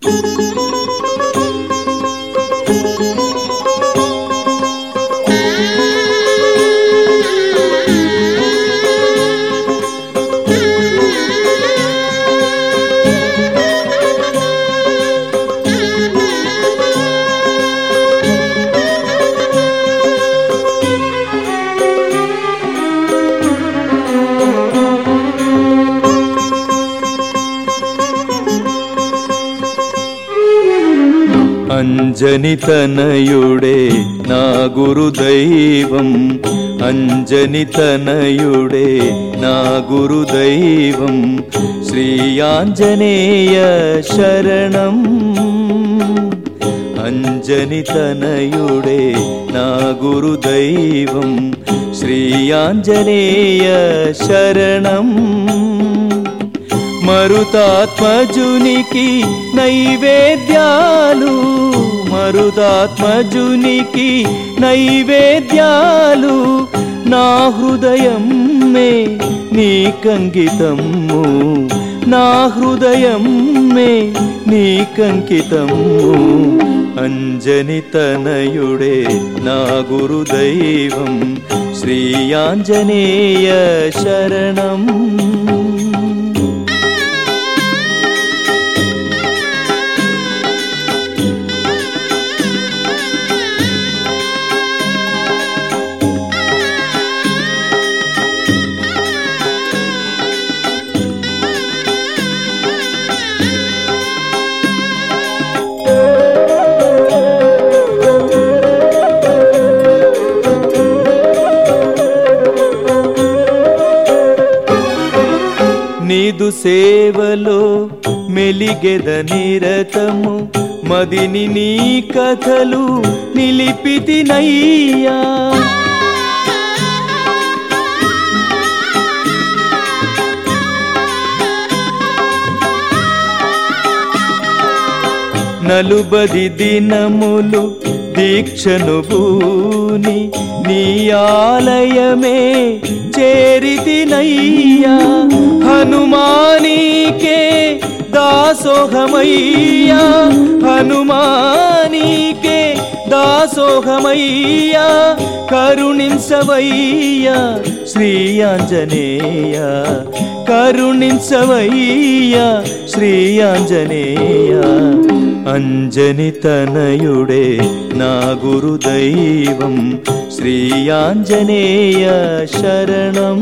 అంజని తనయుడే నా గురుదైవం అంజని తనయుడే నా గురుదైవం శ్రీ ఆంజనేయ శరణం అంజని తనయుడే నా గురుదైవం శ్రీ ఆంజనేయ శరణం మరుతాత్మజునికి నైవేద్యాలు మరుతాత్మజునికి నైవేద్యాలు నా హృదయం మే నీ కంకితము నా హృదయం మే నీ కంకితము అంజని తనయుడే నా గురుదైవం శ్రీ ఆంజనేయ శరణం నీదు సేవలో మెలిగెద నిరతము మదిని నీ కథలు నిలిపితినయ్యా నలుబది దినములు దీక్షను భూని నీ ఆలయమే చేరితినయ్యా హనుమానికే దాసోహమయ్యా హనుమానికే దాసోహమయ్యా కరుణించవయ్యా శ్రీ ఆంజనేయ కరుణించవయ్యా శ్రీ ఆంజనేయ అంజని తనయుడే నా గురుదైవం శ్రీ ఆంజనేయ శరణం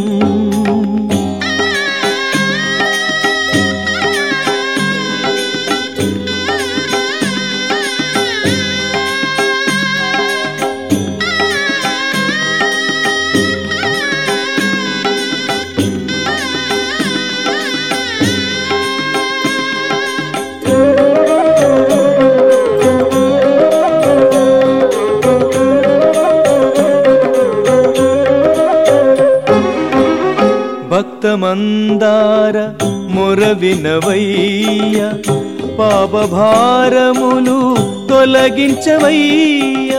భక్తమందార మొరవినవయ్య పాపభారములు తొలగించవయ్య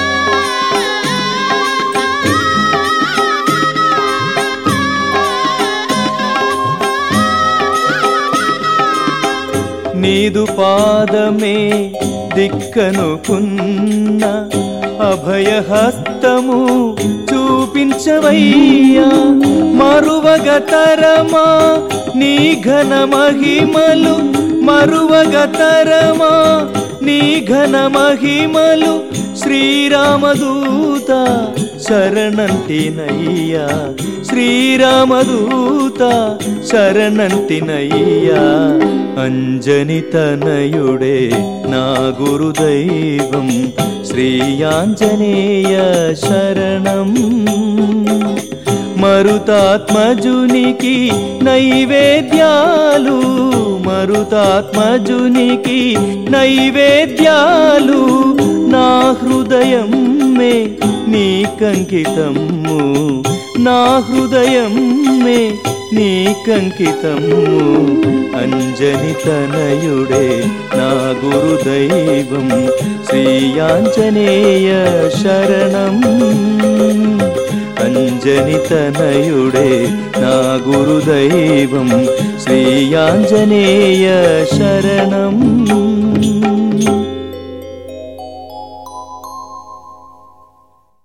నీదు పాదమే దిక్కనుకున్న అభయహస్తము చూపించవయ్యా మరువగతరమా నీ ఘన మహిమలు మరువగతరమా నీ ఘన మహిమలు శ్రీరామదూత శరణంటినయ్యా శ్రీరామదూత శరణంటినయ్యా అంజని తనయుడే నా గురుదైవం శ్రీ ఆంజనేయ శరణం మరుతాత్మజునికి నైవేద్యాలు మరుతాత్మజునికి నైవేద్యాలు నా హృదయం మే నీ కంకితము నా హృదయం మే నీ కంకితము అంజని తనయుడే నా గురుదైవం శ్రీ ఆంజనేయ శరణం అంజ అంజని తనయుడే నా గురుదైవం శ్రీ ఆంజనేయ శరణం